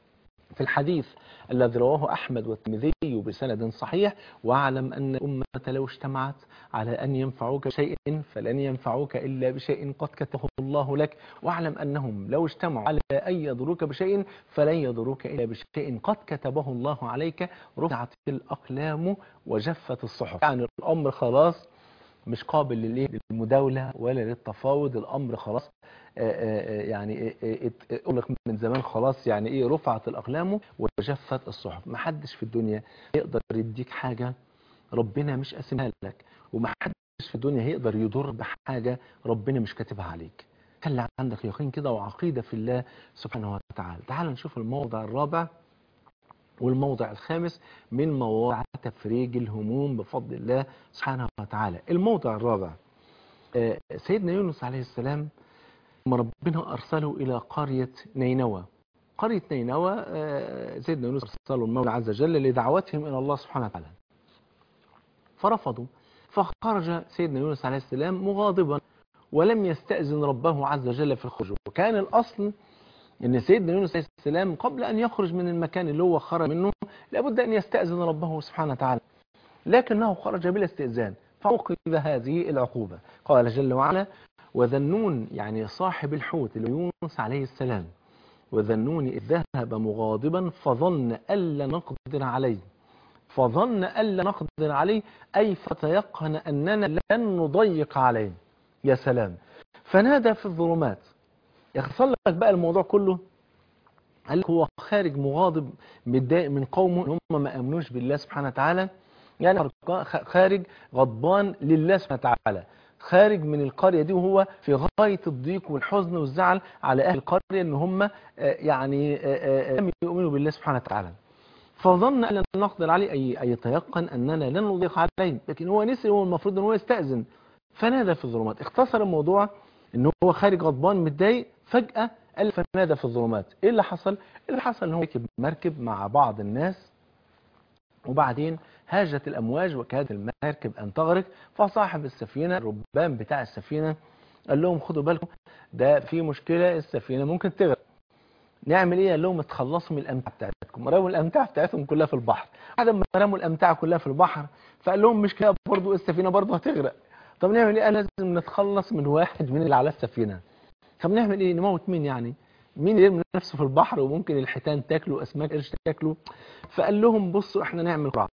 في الحديث الذي رواه أحمد والترمذي بسند صحيح واعلم أن الأمة لو اجتمعت على أن ينفعوك بشيء فلن ينفعوك إلا بشيء قد كتبه الله لك واعلم أنهم لو اجتمعوا على أن يضروك بشيء فلن يضروك إلا بشيء قد كتبه الله عليك رفعت الأقلام وجفت الصحف يعني الأمر خلاص مش قابل للايه للمداولة ولا للتفاوض الأمر خلاص آه، آه، آه، يعني آه، آه، ات- أغلق من زمان خلاص يعني ايه رفعت الأقلام وجفت الصحف محدش في الدنيا يقدر يديك حاجة ربنا مش قاسمها لك ومحدش في الدنيا هيقدر يضر بحاجة ربنا مش كاتبها عليك خلي عندك يقين كده وعقيدة في الله سبحانه وتعالى تعال نشوف الموضع الرابع والموضع الخامس من مواضع تفريج الهموم بفضل الله سبحانه وتعالى الموضع الرابع آه، سيدنا يونس عليه السلام لما ربنا أرسله إلى قرية نينوى قرية نينوى آه، سيدنا يونس أرسله المولى عز وجل لدعوتهم إلى الله سبحانه وتعالى فرفضوا فخرج سيدنا يونس عليه السلام مغاضبا ولم يستأذن ربه عز وجل في الخروج وكان الأصل ان سيدنا يونس عليه السلام قبل أن يخرج من المكان اللي هو خرج منه لابد أن يستأذن ربه سبحانه وتعالى لكنه خرج بلا استئذان فعوقب هذه العقوبة قال جل وعلا وذنون يعني صاحب الحوت اللي هو يونس عليه السلام وذنون إذ ذهب مغاضبا فظن ألا نقدر عليه فظن ألا نقدر عليه أي فتيقن أننا لن نضيق عليه يا سلام فنادى في الظلمات يحصل لك بقى الموضوع كله قال لك هو خارج مغاضب متضايق من قومه ان هم ما امنوش بالله سبحانه وتعالى يعني خارج غضبان لله سبحانه وتعالى خارج من القرية دي وهو في غاية الضيق والحزن والزعل على أهل القرية ان هم يعني لم يؤمنوا بالله سبحانه وتعالى فظن أن لن نقدر عليه أي, أي يتيقن أننا لن نضيق عليه لكن هو نسي هو المفروض أن هو يستأذن فنادى في الظلمات اختصر الموضوع ان هو خارج غضبان متضايق فجأة قال فنادى في الظلمات ايه اللي حصل اللي حصل ان هو ركب مركب مع بعض الناس وبعدين هاجت الامواج وكاد المركب ان تغرق فصاحب السفينة الربان بتاع السفينة قال لهم خدوا بالكم ده في مشكلة السفينة ممكن تغرق نعمل ايه قال لهم اتخلصوا من الامتعه بتاعتكم رموا الامتعه بتاعتهم كلها في البحر بعد ما رموا الامتعه كلها في البحر فقال لهم مش كده برضه السفينه برضه هتغرق طب نعمل ايه لازم نتخلص من واحد من اللي على السفينه طب نعمل ايه نموت مين يعني مين يرمي نفسه في البحر وممكن الحيتان تاكله اسماك قرش تاكله فقال لهم بصوا احنا نعمل قرعه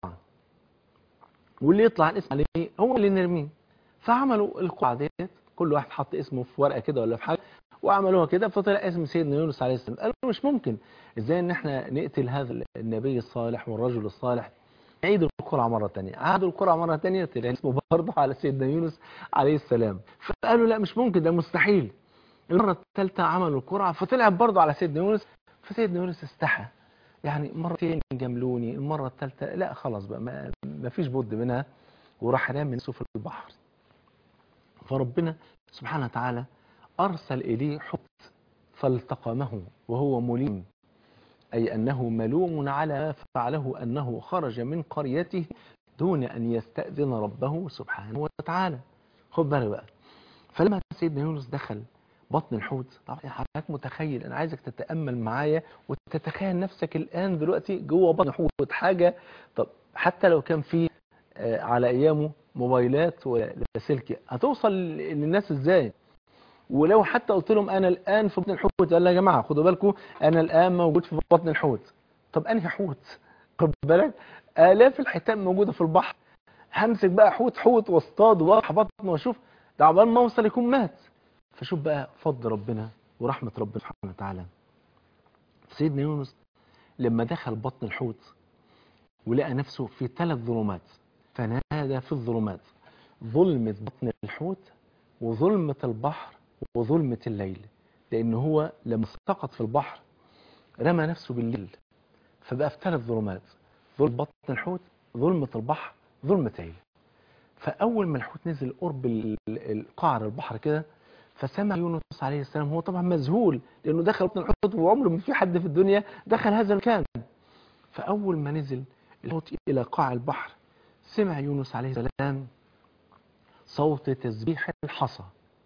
واللي يطلع الاسم عليه هو اللي نرميه فعملوا القرعه ديت كل واحد حط اسمه في ورقه كده ولا في حاجه وعملوها كده فطلع اسم سيدنا يونس عليه السلام قالوا مش ممكن ازاي ان احنا نقتل هذا النبي الصالح والرجل الصالح نعيد القرعه مره ثانيه عادوا القرعه مره ثانيه طلع اسمه برضه على سيدنا يونس عليه السلام فقالوا لا مش ممكن ده مستحيل المره الثالثه عملوا القرعه فطلعت برضه على سيدنا يونس فسيدنا يونس استحى يعني مرتين جملوني المره الثالثه لا خلاص بقى ما, ما فيش بد منها وراح رامي نفسه في البحر فربنا سبحانه وتعالى أرسل إليه حوت فالتقمه وهو مليم أي أنه ملوم على ما فعله أنه خرج من قريته دون أن يستأذن ربه سبحانه وتعالى خد بالك بقى فلما سيدنا يونس دخل بطن الحوت طبعا حضرتك متخيل أنا عايزك تتأمل معايا وتتخيل نفسك الآن دلوقتي جوه بطن الحوت حاجة طب حتى لو كان في على أيامه موبايلات ولاسلكي هتوصل للناس ازاي ولو حتى قلت لهم انا الان في بطن الحوت قال يا جماعه خدوا بالكم انا الان موجود في بطن الحوت طب انهي حوت خد بالك الاف الحيتان موجوده في البحر همسك بقى حوت حوت واصطاد واروح بطن واشوف ده عقبال ما اوصل يكون مات فشوف بقى فضل ربنا ورحمه ربنا سبحانه وتعالى سيدنا يونس لما دخل بطن الحوت ولقى نفسه في ثلاث ظلمات فنادى في الظلمات ظلمة بطن الحوت وظلمة البحر وظلمة الليل لأن هو لما سقط في البحر رمى نفسه بالليل فبقى في ثلاث ظلمات ظلمة بطن الحوت ظلمة البحر ظلمة الليل فأول ما الحوت نزل قرب القعر البحر كده فسمع يونس عليه السلام هو طبعا مذهول لأنه دخل بطن الحوت وعمره ما في حد في الدنيا دخل هذا المكان فأول ما نزل الحوت إلى قاع البحر سمع يونس عليه السلام صوت تسبيح الحصى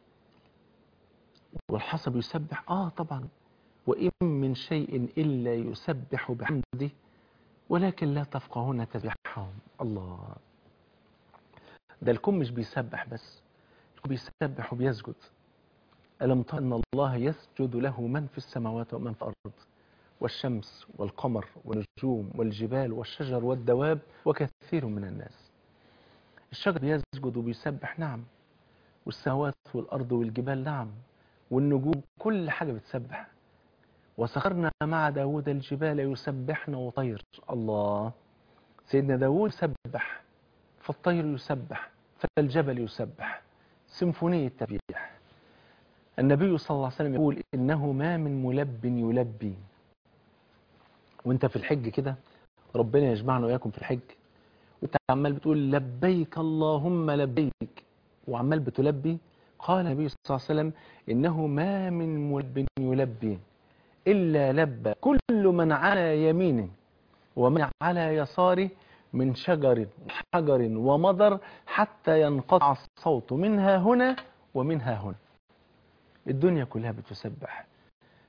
والحصى بيسبح آه طبعا وإن من شيء إلا يسبح بحمده ولكن لا تفقهون تسبيحهم الله ده الكون مش بيسبح بس الكون بيسبح وبيسجد ألم تر أن الله يسجد له من في السماوات ومن في الأرض والشمس والقمر والنجوم والجبال والشجر والدواب وكثير من الناس الشجر بيسجد وبيسبح نعم والسماوات والأرض والجبال نعم والنجوم كل حاجة بتسبح وسخرنا مع داود الجبال يسبحن وطير الله سيدنا داود يسبح فالطير يسبح فالجبل يسبح سيمفونية تسبيح النبي صلى الله عليه وسلم يقول إنه ما من ملب يلبي وانت في الحج كده ربنا يجمعنا وإياكم في الحج وانت عمال بتقول لبيك اللهم لبيك وعمال بتلبي قال النبي صلى الله عليه وسلم إنه ما من ملب يلبي إلا لبى كل من على يمينه ومن على يساره من شجر وحجر ومضر حتى ينقطع الصوت منها هنا ومنها هنا الدنيا كلها بتسبح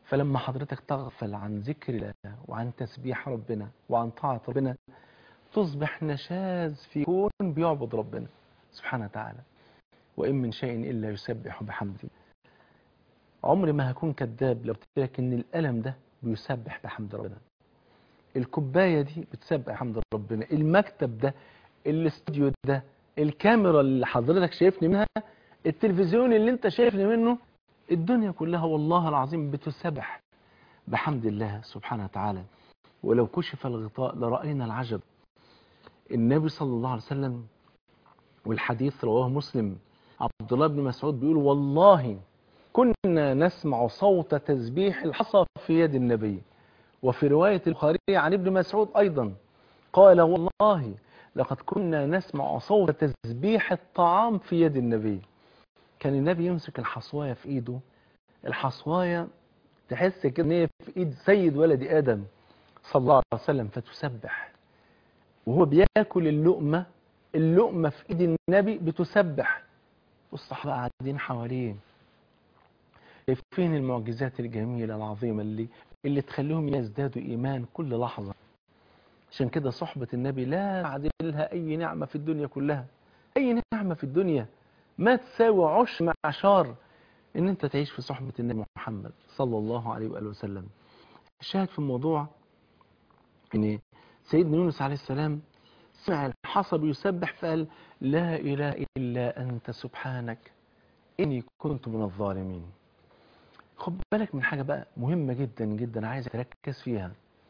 فلما حضرتك تغفل عن ذكر الله وعن تسبيح ربنا وعن طاعة ربنا تصبح نشاز في كون بيعبد ربنا سبحانه وتعالى وإن من شيء إلا يسبح بحمده عمري ما هكون كذاب لو قلت لك إن الألم ده بيسبح بحمد ربنا الكوباية دي بتسبح بحمد ربنا المكتب ده الاستوديو ده الكاميرا اللي حضرتك شايفني منها التلفزيون اللي انت شايفني منه الدنيا كلها والله العظيم بتسبح بحمد الله سبحانه وتعالى ولو كشف الغطاء لرأينا العجب النبي صلى الله عليه وسلم والحديث رواه مسلم عبد الله بن مسعود بيقول والله كنا نسمع صوت تسبيح الحصى في يد النبي وفي رواية البخاري عن ابن مسعود أيضا قال والله لقد كنا نسمع صوت تسبيح الطعام في يد النبي كان النبي يمسك الحصواية في ايده الحصواية تحس كده ان هي في ايد سيد ولد ادم صلى الله عليه وسلم فتسبح وهو بياكل اللقمة اللقمة في ايد النبي بتسبح والصحابة قاعدين حواليه شايفين المعجزات الجميلة العظيمة اللي اللي تخليهم يزدادوا إيمان كل لحظة عشان كده صحبة النبي لا يعدلها أي نعمة في الدنيا كلها أي نعمة في الدنيا ما تساوي عش معشار إن أنت تعيش في صحبة النبي محمد صلى الله عليه وآله وسلم الشاهد في الموضوع إن سيدنا يونس عليه السلام سمع الحصى يسبح فقال لا إله إلا أنت سبحانك إني كنت من الظالمين خد بالك من حاجة بقى مهمة جدا جدا عايز تركز فيها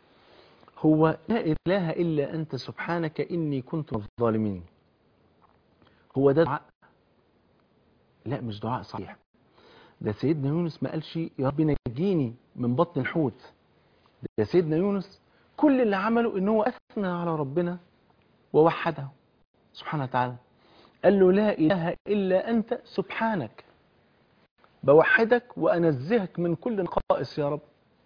هو لا إله إلا أنت سبحانك إني كنت من الظالمين هو ده دعاء لا مش دعاء صحيح ده سيدنا يونس ما قالش يا رب نجيني من بطن الحوت ده سيدنا يونس كل اللي عمله ان هو اثنى على ربنا ووحده سبحانه وتعالى قال له لا اله الا انت سبحانك بوحدك وانزهك من كل نقائص يا رب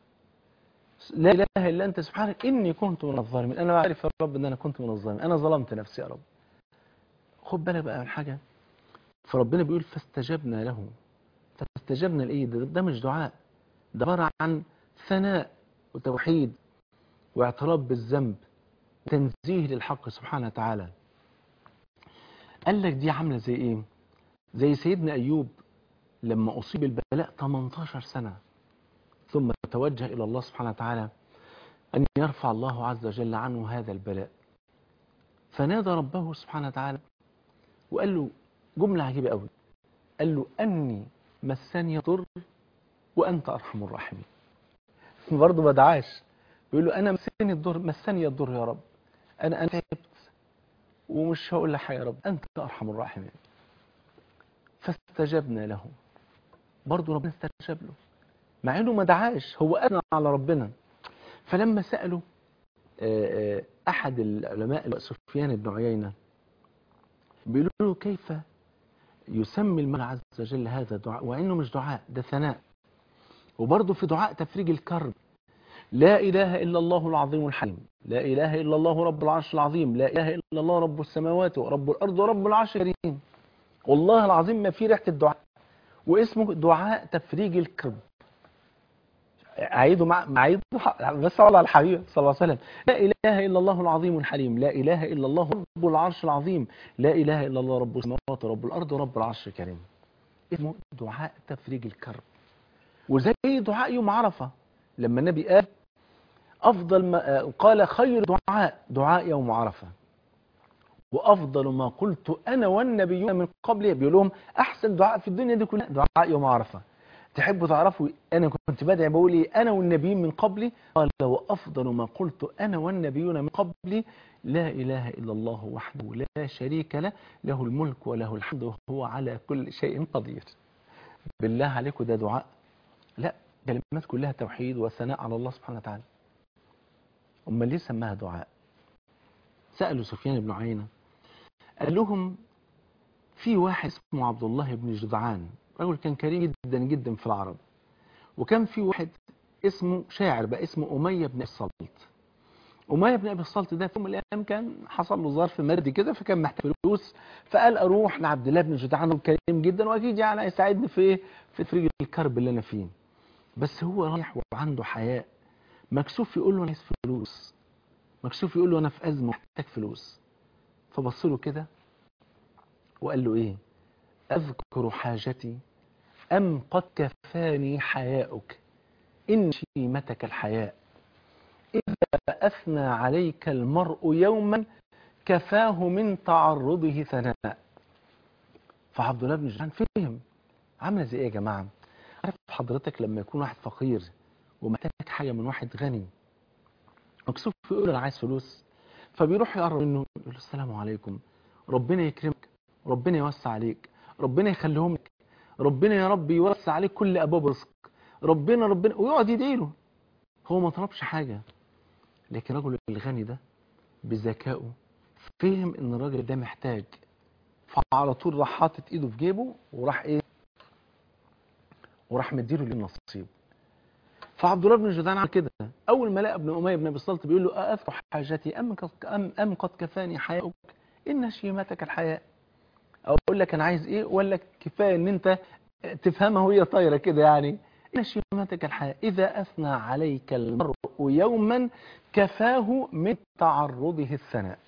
لا اله الا انت سبحانك اني كنت من الظالمين انا عارف يا رب ان انا كنت من الظالمين انا ظلمت نفسي يا رب خد بالك بقى من حاجه فربنا بيقول فاستجبنا له فاستجبنا لايه ده, ده مش دعاء ده عباره عن ثناء وتوحيد واعتراف بالذنب وتنزيه للحق سبحانه وتعالى قال لك دي عامله زي ايه زي سيدنا ايوب لما اصيب البلاء 18 سنه ثم توجه الى الله سبحانه وتعالى ان يرفع الله عز وجل عنه هذا البلاء فنادى ربه سبحانه وتعالى وقال له جملة عجيبة قوي قال له أني مسني الضر وأنت أرحم الراحمين برضه ما دعاش بيقول له أنا مسني الضر مسني الضر يا رب أنا أنا تعبت ومش هقول لك حاجة يا رب أنت أرحم الراحمين فاستجبنا له برضه ربنا استجاب له مع إنه ما دعاش هو أثنى على ربنا فلما سأله أحد العلماء سفيان بن عيينة بيقولوا له كيف يسمي المولى عز وجل هذا دعاء وانه مش دعاء ده ثناء وبرضه في دعاء تفريج الكرب لا اله الا الله العظيم الحليم لا اله الا الله رب العرش العظيم لا اله الا الله رب السماوات ورب الارض ورب العرش الكريم والله العظيم ما في ريحه الدعاء واسمه دعاء تفريج الكرب أعيده مع أعيده بس على الحبيب صلى الله عليه وسلم لا إله إلا الله العظيم الحليم لا إله إلا الله رب العرش العظيم لا إله إلا الله رب السماوات ورب الأرض ورب العرش الكريم اسمه دعاء تفريج الكرب وزي دعاء يوم عرفة لما النبي قال أفضل ما قال خير دعاء دعاء يوم عرفة وأفضل ما قلت أنا والنبيون من قبلي بيقول لهم أحسن دعاء في الدنيا دي كلها دعاء يوم عرفة تحبوا تعرفوا أنا كنت بدعي بقول إيه أنا والنبيين من قبلي قال وأفضل ما قلت أنا والنبيون من قبلي لا إله إلا الله وحده لا شريك له له الملك وله الحمد وهو على كل شيء قدير بالله عليكم ده دعاء لا كلمات كلها توحيد وثناء على الله سبحانه وتعالى أما ليه سماها دعاء سألوا سفيان بن عيينة قال لهم في واحد اسمه عبد الله بن جدعان رجل كان كريم جدا جدا في العرب وكان في واحد اسمه شاعر بقى اسمه أمية بن الصلت أمية بن أبي الصلت ده في يوم من الأيام كان حصل له ظرف مادي كده فكان محتاج فلوس فقال أروح لعبد الله بن جدعان كريم جدا وأكيد يعني هيساعدني في في تفريج الكرب اللي أنا فيه بس هو رايح وعنده حياء مكسوف يقول له انا عايز فلوس مكسوف يقول له انا في ازمه محتاج فلوس فبص له كده وقال له ايه اذكر حاجتي ام قد كفاني حياؤك ان شيمتك الحياء اذا اثنى عليك المرء يوما كفاه من تعرضه ثناء فعبد الله بن جدعان فهم عامله زي ايه يا جماعه عارف حضرتك لما يكون واحد فقير ومحتاج حاجه من واحد غني مكسوف يقول انا عايز فلوس فبيروح يقرب منه يقول له السلام عليكم ربنا يكرمك ربنا يوسع عليك ربنا يخليهم لك ربنا يا رب يوسع عليك كل ابواب رزق ربنا ربنا ويقعد يدعي له هو ما طلبش حاجه لكن الرجل الغني ده بذكائه فهم ان الراجل ده محتاج فعلى طول راح حاطط ايده في جيبه وراح ايه وراح مديله للنصيب فعبد الله بن جدعان عمل كده اول ما لقى ابن اميه بن ابي الصلت بيقول له اذكر حاجتي ام قد ام ام قد كفاني حياؤك ان شيمتك الحياء اقول لك انا عايز ايه ولا كفايه ان انت تفهمها وهي طايره كده يعني ان شيمتك الحياء اذا اثنى عليك المرء يوما كفاه من تعرضه الثناء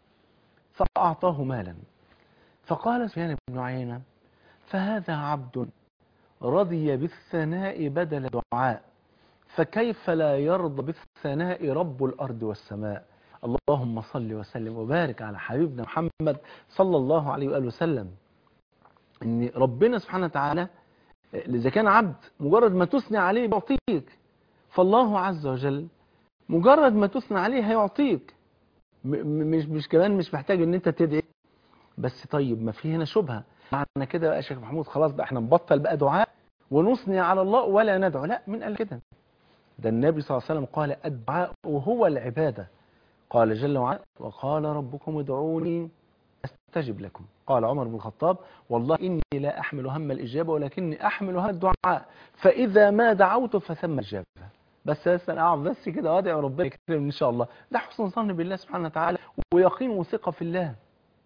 فاعطاه مالا فقال سفيان بن عيينه فهذا عبد رضي بالثناء بدل دعاء فكيف لا يرضى بالثناء رب الأرض والسماء اللهم صل وسلم وبارك على حبيبنا محمد صلى الله عليه وآله وسلم ان ربنا سبحانه وتعالى إذا كان عبد مجرد ما تثني عليه يعطيك فالله عز وجل مجرد ما تثني عليه هيعطيك مش مش كمان مش محتاج ان انت تدعي بس طيب ما في هنا شبهه معنى كده بقى يا شيخ محمود خلاص بقى احنا نبطل بقى دعاء ونثني على الله ولا ندعو لا مين قال كده ده النبي صلى الله عليه وسلم قال الدعاء هو العبادة قال جل وعلا وقال ربكم ادعوني استجب لكم قال عمر بن الخطاب والله إني لا أحمل هم الإجابة ولكني أحمل هم الدعاء فإذا ما دعوت فثم الإجابة بس بس أنا أقعد بس كده وأدعي ربنا يكرمني إن شاء الله ده حسن ظن بالله سبحانه وتعالى ويقين وثقة في الله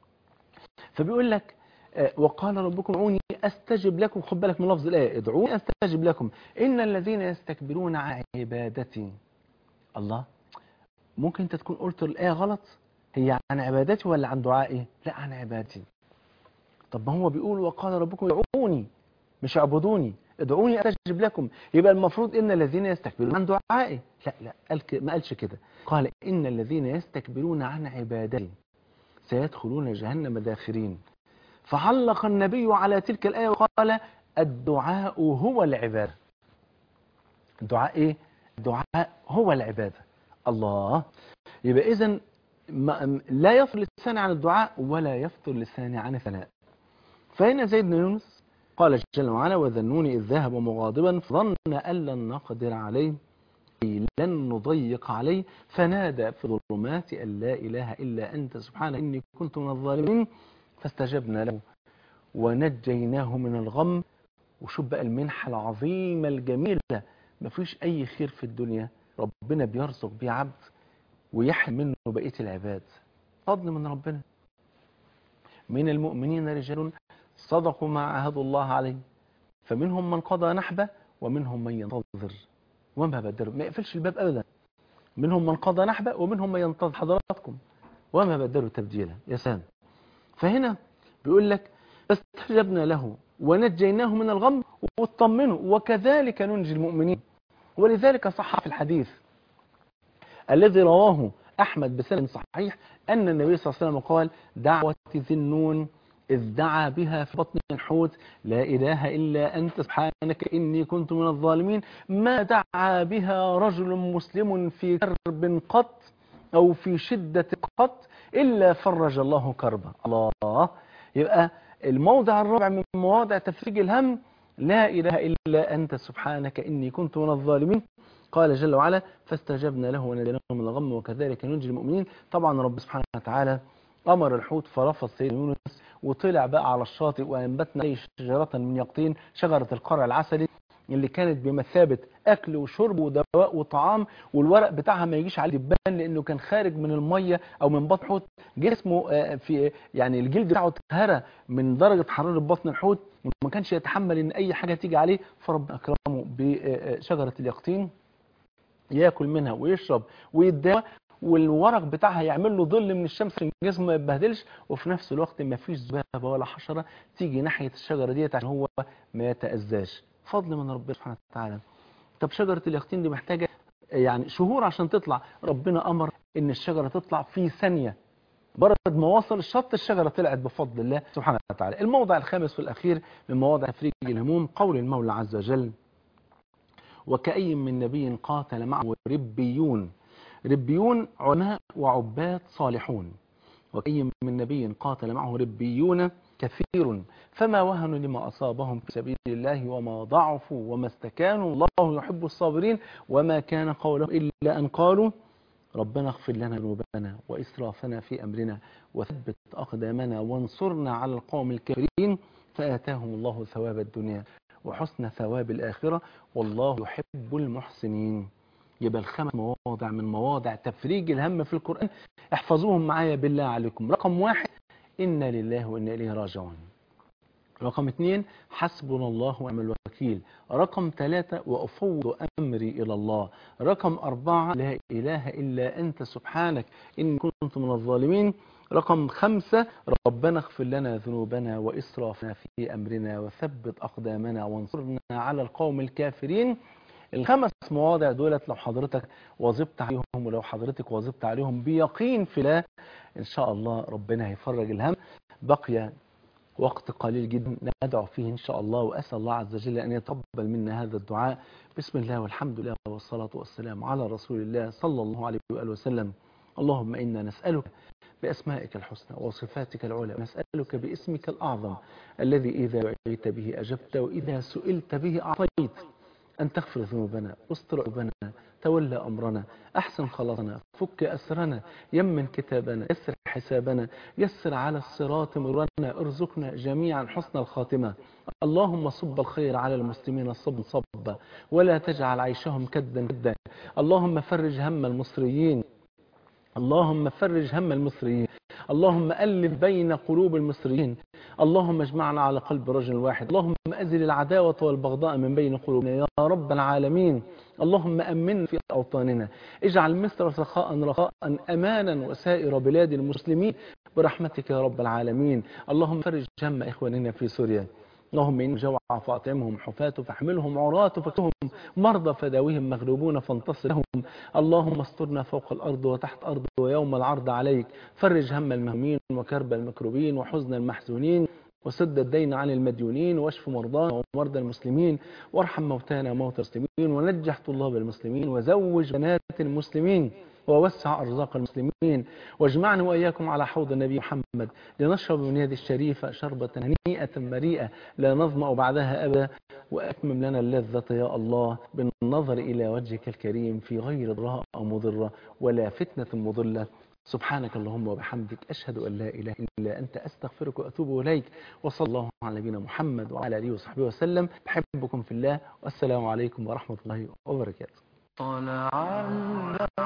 فبيقول لك وقال ربكم ادعوني استجب لكم خد بالك من لفظ الايه ادعوني استجب لكم ان الذين يستكبرون عن عبادتي الله ممكن انت تكون قلت الايه غلط هي عن عبادتي ولا عن دعائي لا عن عبادتي طب ما هو بيقول وقال ربكم ادعوني مش اعبدوني ادعوني استجب لكم يبقى المفروض ان الذين يستكبرون عن دعائي لا لا قال ما قالش كده قال ان الذين يستكبرون عن عبادتي سيدخلون جهنم داخرين فعلق النبي على تلك الآية وقال الدعاء هو العبادة الدعاء ايه الدعاء هو العبادة الله يبقى اذا لا يفطر لساني عن الدعاء ولا يفطر لساني عن الثناء فهنا زيد بن يونس قال جل وعلا وذنوني إذ ذهب مغاضبا فظن أن لن نقدر عليه لن نضيق عليه فنادى في الظلمات أن لا إله إلا أنت سبحانك إني كنت من الظالمين فاستجبنا له ونجيناه من الغم وشوف بقى المنحة العظيمة الجميلة مفيش أي خير في الدنيا ربنا بيرزق بيه عبد ويحرم منه بقية العباد فضل من ربنا من المؤمنين رجال صدقوا ما عاهدوا الله عليه فمنهم من قضى نحبه ومنهم من ينتظر وما بدلوا ما يقفلش الباب أبدا منهم من قضى نحبه ومنهم من ينتظر حضراتكم وما بدلوا تبديلا يا سلام فهنا بيقول لك فاستجبنا له ونجيناه من الغم واطمنه وكذلك ننجي المؤمنين ولذلك صح في الحديث الذي رواه أحمد بسند صحيح أن النبي صلى الله عليه وسلم قال دعوة ذي النون إذ دعا بها في بطن الحوت لا إله إلا أنت سبحانك إني كنت من الظالمين ما دعا بها رجل مسلم في كرب قط أو في شدة قط إلا فرج الله كربه الله يبقى الموضع الرابع من مواضع تفريج الهم لا إله إلا أنت سبحانك إني كنت من الظالمين قال جل وعلا فاستجبنا له ونجيناه من الغم وكذلك ننجي المؤمنين طبعا رب سبحانه وتعالى أمر الحوت فرفض سيدنا يونس وطلع بقى على الشاطئ وأنبتنا عليه شجرة من يقطين شجرة القرع العسلي اللي كانت بمثابة أكل وشرب ودواء وطعام والورق بتاعها ما يجيش عليه دبان لأنه كان خارج من المية أو من بطن الحوت جسمه آه، في يعني الجلد بتاعه اتهرى من درجة حرارة بطن الحوت وما كانش يتحمل إن أي حاجة تيجي عليه فربنا أكرمه بشجرة اليقطين ياكل منها ويشرب ويتداوى والورق بتاعها يعمل له ظل من الشمس عشان جسمه ما يتبهدلش وفي نفس الوقت ما فيش ذبابه ولا حشره تيجي ناحيه الشجره ديت عشان هو ما يتاذاش فضل من ربنا سبحانه وتعالى طب شجره اليقطين دي محتاجه يعني شهور عشان تطلع ربنا امر ان الشجره تطلع في ثانيه برد ما وصل الشط الشجره طلعت بفضل الله سبحانه وتعالى الموضع الخامس والاخير من مواضع تفريج الهموم قول المولى عز وجل وكأي من نبي قاتل معه ربيون ربيون علماء وعباد صالحون وكأي من نبي قاتل معه ربيون كثير فما وهنوا لما أصابهم في سبيل الله وما ضعفوا وما استكانوا الله يحب الصابرين وما كان قولهم إلا أن قالوا ربنا اغفر لنا ذنوبنا وإسرافنا في أمرنا وثبت أقدامنا وانصرنا على القوم الكافرين فآتاهم الله ثواب الدنيا وحسن ثواب الآخرة والله يحب المحسنين يبقى الخمس مواضع من مواضع تفريج الهم في القرآن احفظوهم معايا بالله عليكم رقم واحد إنا لله وإنا إليه راجعون رقم اثنين حسبنا الله ونعم الوكيل رقم ثلاثة وأفوض أمري إلى الله رقم أربعة لا إله إلا أنت سبحانك إني كنت من الظالمين رقم خمسة ربنا اغفر لنا ذنوبنا وإسرافنا في أمرنا وثبت أقدامنا وانصرنا على القوم الكافرين الخمس مواضع دولت لو حضرتك واظبت عليهم ولو حضرتك واظبت عليهم بيقين في الله إن شاء الله ربنا هيفرج الهم بقي وقت قليل جدا ندعو فيه إن شاء الله وأسأل الله عز وجل أن يتقبل منا هذا الدعاء بسم الله والحمد لله والصلاة والسلام على رسول الله صلى الله عليه وآله وسلم اللهم إنا نسألك بأسمائك الحسنى وصفاتك العلى نسألك باسمك الأعظم الذي إذا دعيت به أجبت وإذا سئلت به أعطيت أن تغفر ذنوبنا واستر عيوبنا تولى أمرنا أحسن خلاصنا فك أسرنا يمن كتابنا يسر حسابنا يسر على الصراط مرنا ارزقنا جميعا حسن الخاتمة اللهم صب الخير على المسلمين صب صبا ولا تجعل عيشهم كدا كدا اللهم فرج هم المصريين اللهم فرج هم المصريين اللهم ألف بين قلوب المصريين اللهم اجمعنا على قلب رجل واحد اللهم أزل العداوة والبغضاء من بين قلوبنا يا رب العالمين اللهم أمن في أوطاننا اجعل مصر سخاء رخاء أمانا وسائر بلاد المسلمين برحمتك يا رب العالمين اللهم فرج هم إخواننا في سوريا اللهم إن جوع فاطعمهم حفاة فاحملهم عراة فاكتهم مرضى فداويهم مغلوبون فانتصر لهم اللهم استرنا فوق الأرض وتحت أرض ويوم العرض عليك فرج هم المهمين وكرب المكروبين وحزن المحزونين وسد الدين عن المديونين واشف مرضانا ومرضى المسلمين وارحم موتانا وموتى المسلمين ونجح طلاب المسلمين وزوج بنات المسلمين ووسع أرزاق المسلمين واجمعنا وإياكم على حوض النبي محمد لنشرب من يد الشريفة شربة هنيئة مريئة لا نظمأ بعدها أبدا وأتمم لنا اللذة يا الله بالنظر إلى وجهك الكريم في غير ضراء مضرة ولا فتنة مضلة سبحانك اللهم وبحمدك أشهد أن لا إله إلا أنت أستغفرك وأتوب إليك وصلى الله على نبينا محمد وعلى آله وصحبه وسلم بحبكم في الله والسلام عليكم ورحمة الله وبركاته طلع